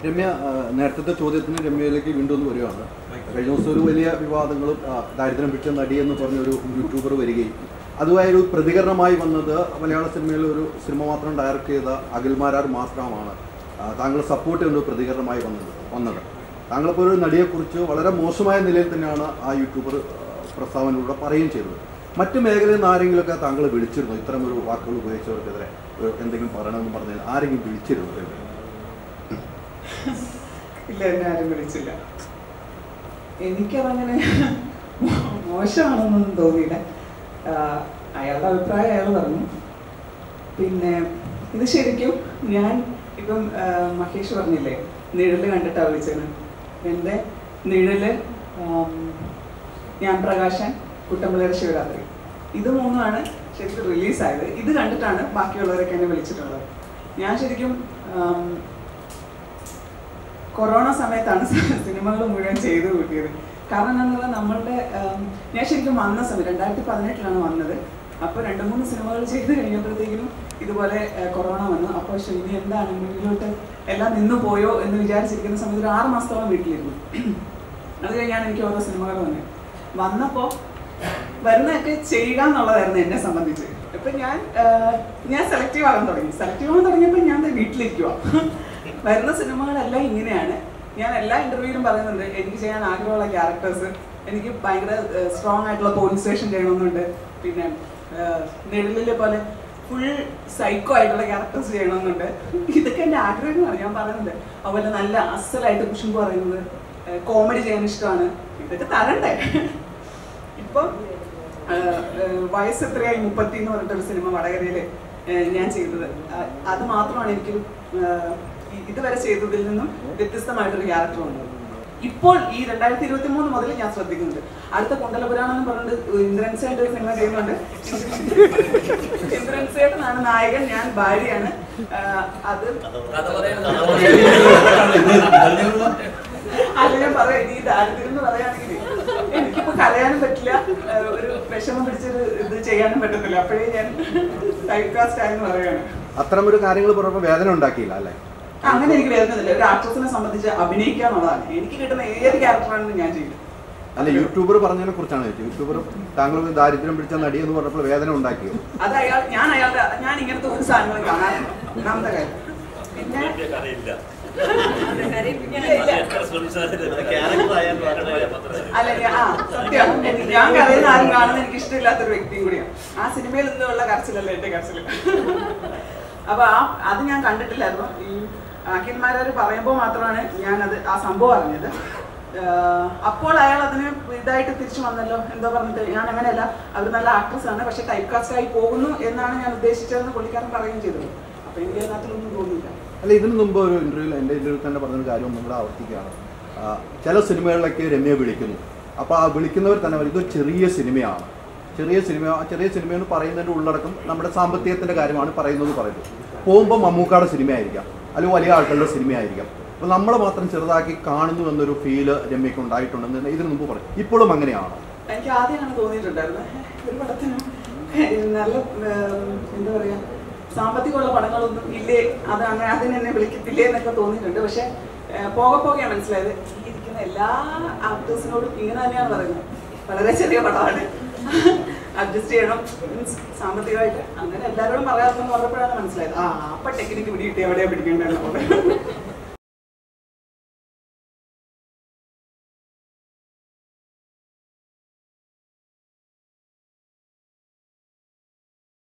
രമ്യ ആ, നേരത്തെ ചോദ്യത്തിന് രമ്യയിലേക്ക് വീണ്ടും ഒന്ന് വരികയാണ് കഴിഞ്ഞ ദിവസം ഒരു വലിയ വിവാദങ്ങളും ആ, ദാരിദ്ര്യം പിടിച്ച നടി എന്ന് പറഞ്ഞൊരു യൂട്യൂബർ വരികയും അതുമായി ഒരു പ്രതികരണമായി വന്നത് മലയാള സിനിമയിൽ ഒരു സിനിമ മാത്രം ഡയറക്റ്റ് ചെയ്ത അഖിൽമാരാർ മാത്രമാണ് ആ, താങ്കൾ സപ്പോർട്ട് ചെയ്യുന്ന ഒരു പ്രതികരണമായി വന്നത് വന്നത് താങ്കളിപ്പോൾ ഒരു നടിയെക്കുറിച്ച് വളരെ മോശമായ നിലയിൽ തന്നെയാണ് ആ യൂട്യൂബർ പ്രസ്താവനയിലൂടെ പറയുകയും ചെയ്തത് മറ്റു മേഖലയിൽ നിന്ന് ആരെങ്കിലുമൊക്കെ താങ്കൾ വിളിച്ചിരുന്നു ഇത്തരം ഒരു വാക്കുകൾ ഉപയോഗിച്ചവർക്കെതിരെ ഒരു എന്തെങ്കിലും പറയണമെന്ന് പറഞ്ഞാൽ ആരെങ്കിലും വിളിച്ചിരുന്നു രമ്യ? ഇല്ല എന്നെ ആരും വിളിച്ചില്ല എനിക്കതങ്ങനെ മോശമാണെന്നൊന്നും തോന്നിയില്ല ആഹ് അയാളുടെ അഭിപ്രായം അയാൾ പറഞ്ഞു പിന്നെ ഇത് ശരിക്കും ഞാൻ ഇപ്പം ആഹ് മഹേഷ് പറഞ്ഞില്ലേ നിഴല് കണ്ടിട്ടാ വിളിച്ചത് എൻ്റെ നിഴല് ആം, ഞാൻ പ്രകാശൻ കുട്ടമ്പളയുടെ ശിവരാത്രി ഇത് മൂന്നുമാണ് ശരിക്കും റിലീസായത് ഇത് കണ്ടിട്ടാണ് ബാക്കിയുള്ളവരൊക്കെ എന്നെ വിളിച്ചിട്ടുള്ളത് ഞാൻ ശരിക്കും ആം, കൊറോണ സമയത്താണ് സിനിമകൾ മുഴുവൻ ചെയ്തു കൂട്ടിയത് കാരണം എന്താണെന്ന് പറഞ്ഞാൽ നമ്മളുടെ ആം, ഞാൻ ശരിക്കും വന്ന സമയം രണ്ടായിരത്തി പതിനെട്ടിലാണ് വന്നത് അപ്പോൾ രണ്ട് മൂന്ന് സിനിമകൾ ചെയ്ത് കഴിഞ്ഞപ്പോഴത്തേക്കിനും ഇതുപോലെ ആ, കൊറോണ വന്നു അപ്പോൾ പക്ഷേ ഇനി എന്താണ് മുന്നിലോട്ട് എല്ലാം നിന്നു പോയോ എന്ന് വിചാരിച്ചിരിക്കുന്ന സമയത്ത് ഒരു ആറ് മാസത്തോളം വീട്ടിലിരുന്നു അത് കഴിഞ്ഞാണ് എനിക്ക് ഓരോ സിനിമകൾ വന്നത് വന്നപ്പോൾ വരുന്നതൊക്കെ ചെയ്യുക എന്നുള്ളതായിരുന്നു എന്നെ സംബന്ധിച്ച് ഇപ്പൊ ഞാൻ ആ, ഞാൻ സെലക്റ്റീവ് ആകാൻ തുടങ്ങി സെലക്റ്റീവ് ആകാൻ തുടങ്ങിയപ്പോൾ ഞാൻ ദേ വീട്ടിലിരിക്കുക വരുന്ന സിനിമകളെല്ലാം ഇങ്ങനെയാണ് ഞാൻ എല്ലാ ഇന്റർവ്യൂവിലും പറയുന്നുണ്ട് എനിക്ക് ചെയ്യാൻ ആഗ്രഹമുള്ള ക്യാരക്ടേഴ്സ് എനിക്ക് ഭയങ്കര സ്ട്രോങ് ആയിട്ടുള്ള പോലീസ് സ്റ്റേഷൻ ചെയ്യണമെന്നുണ്ട് പിന്നെ നെടിലിലെ പോലെ ഫുൾ സൈക്കോ ആയിട്ടുള്ള ക്യാരക്ടേഴ്സ് ചെയ്യണമെന്നുണ്ട് ഇതൊക്കെ എൻ്റെ ആഗ്രഹങ്ങളാണ് ഞാൻ പറയുന്നത് അതുപോലെ നല്ല അസലായിട്ട് കുഷുമ്പ് പറയുന്നത് കോമഡി ചെയ്യാൻ ഇഷ്ടമാണ് ഇതൊക്കെ തരണ്ടേ ഇപ്പം ആഹ്, ആഹ്, വയസ്സ് എത്രയായി മുപ്പത്തി എന്ന് പറഞ്ഞിട്ടൊരു സിനിമ വടകരയില് ആഹ് ഞാൻ ചെയ്തത് ആഹ് അത് മാത്രമാണ് എനിക്ക് ആഹ്, ഇ- ഇതുവരെ ചെയ്തതിൽ നിന്നും വ്യത്യസ്തമായിട്ടൊരു ക്യാരക്ടർ വന്നത് ഇപ്പോൾ ഈ രണ്ടായിരത്തി ഇരുപത്തി മൂന്ന് മുതൽ ഞാൻ ശ്രദ്ധിക്കുന്നുണ്ട് അടുത്ത കുണ്ടലപുരാണം എന്ന് പറഞ്ഞിട്ട് ഇന്ദ്രൻസേട്ട് ഒരു സിനിമ ചെയ്യുന്നുണ്ട് ഇന്ദ്രൻസേട്ടനാണ് നായകൻ ഞാൻ ഭാര്യയാണ് ആഹ് അത് അല്ല ഞാൻ പറയാം ഇനി ഈ ദാരിദ്ര്യം എന്ന് പറയുകയാണെങ്കിൽ എനിക്കിപ്പോ കലയാനും പറ്റില്ല ഏഹ് ഒരു വിഷമം പിടിച്ചൊരു ഇത് ചെയ്യാനും പറ്റത്തില്ല അപ്പോഴേ ഞാൻ ടൈപ്പ് കാസ്റ്റ് ആയെന്ന് പറയാണ് അത്തരം ഒരു കാര്യങ്ങൾ പറയുമ്പോൾ വേദന ഉണ്ടാക്കിയില്ല അല്ലേ അങ്ങനെ എനിക്ക് വരുന്നില്ല ഒരു ആക്ട്രസിനെ സംബന്ധിച്ച് അഭിനയിക്കുക എന്നുള്ളതാണ് എനിക്ക് കിട്ടുന്ന ഏത് ക്യാരക്ടറാണെന്ന് ഞാൻ ചെയ്യും അല്ല യൂട്യൂബർ പറഞ്ഞതിനെ കുറിച്ചാണ് ചോദിച്ചത് യൂട്യൂബർ താങ്കൾ ഒരു ദാരിദ്ര്യം പിടിച്ച നടി എന്ന് പറഞ്ഞപ്പോൾ വേദന ഉണ്ടാക്കിയോ അത് അയാൾ ഞാൻ അയാളുടെ ഞാൻ ഇങ്ങനത്തെ ഒരു സാധനങ്ങളും കാണാറില്ല ഒന്നാമത്തെ കാര്യം പിന്നെ കഥയില്ല ഇല്ല, ഇല്ല. എത്ര ശ്രമിച്ചാലും ക്യാരക്ടർ ആയാലും അല്ല ഞാൻ- ആ സത്യമാണ് എനിക്ക് ഞാൻ കരയുന്ന ആരും കാണുന്ന എനിക്ക് ഇഷ്ടമില്ലാത്തൊരു വ്യക്തിയും കൂടിയാണ് ആ സിനിമയിൽ നിന്നുള്ള കരച്ചിലല്ല എന്റെ കരച്ചിൽ അപ്പൊ ആ അത് ഞാൻ കണ്ടിട്ടില്ലായിരുന്നു ഈ അഖിൽമാരവർ പറയുമ്പോൾ മാത്രമാണ് ഞാൻ അത് ആ സംഭവം അറിഞ്ഞത് ആഹ് അപ്പോൾ അയാൾ അതിന് ഇതായിട്ട് തിരിച്ചു വന്നല്ലോ എന്തോ പറഞ്ഞിട്ട് ഞാൻ അങ്ങനെയല്ല അവർ നല്ല ആക്ട്രസ് ആണ് പക്ഷെ ടൈപ്പ് കാസ്റ്റ് ആയി പോകുന്നു എന്നാണ് ഞാൻ ഉദ്ദേശിച്ചതെന്ന് പുള്ളിക്കാരൻ പറയുകയും ചെയ്തത് അപ്പൊ എനിക്ക് അതിനകത്തൊന്നും തോന്നിയില്ല അല്ല ഇതിനു മുമ്പ് ഒരു ഇന്റർവ്യൂവിൽ എൻ്റെ ഇന്റർവ്യൂ തന്നെ പറഞ്ഞൊരു കാര്യം നമ്മൾ ആവർത്തിക്കുകയാണ് ആ, ചില സിനിമകളിലൊക്കെ രമ്യ വിളിക്കുന്നു അപ്പോൾ ആ വിളിക്കുന്നവർ തന്നെ പറയും ഇതൊരു ചെറിയ സിനിമയാണ് ചെറിയ സിനിമ ആ ചെറിയ സിനിമ എന്ന് പറയുന്നതിൻ്റെ ഉള്ളടക്കം നമ്മുടെ സാമ്പത്തികത്തിൻ്റെ കാര്യമാണ് പറയുന്നത് പറയുന്നത് പോകുമ്പോൾ മമ്മൂക്കായുടെ സിനിമയായിരിക്കാം അല്ലെങ്കിൽ വലിയ ആൾക്കാരുടെ സിനിമയായിരിക്കാം അപ്പോൾ നമ്മളെ മാത്രം ചെറുതാക്കി കാണുന്നു എന്നൊരു ഫീല് രമ്യക്ക് ഉണ്ടായിട്ടുണ്ടെന്ന് ഇതിനു മുമ്പ് പറയും ഇപ്പോഴും അങ്ങനെയാണോ എനിക്ക് ആദ്യം അങ്ങനെ തോന്നിയിട്ടുണ്ടായിരുന്നു ഒരു പടത്തിനും ഏഹ്, നല്ല ഏഹ്, എന്താ പറയാ സാമ്പത്തികമുള്ള പടങ്ങളൊന്നും ഇല്ലേ അത് അങ്ങനെ അതിന് എന്നെ വിളിക്കത്തില്ലേ എന്നൊക്കെ തോന്നിയിട്ടുണ്ട് പക്ഷെ ഏഹ്, പോകെ പോകെയാണ് മനസ്സിലായത് ഈ ഇരിക്കുന്ന എല്ലാ ആക്ടേഴ്സിനോടും ഇങ്ങനെ തന്നെയാണ് പറയുന്നത് വളരെ ചെറിയ പടമാണ് അഡ്ജസ്റ്റ് ചെയ്യണം മീൻസ് സാമ്പത്തികമായിട്ട് അങ്ങനെ എല്ലാവരോടും പറയാമെന്ന് പറഞ്ഞപ്പോഴാണ് മനസ്സിലായത് ആ അപ്പൊ ടെക്നിക്ക് പിടി കിട്ടി എവിടെയാ പിടിക്കേണ്ടതെന്ന്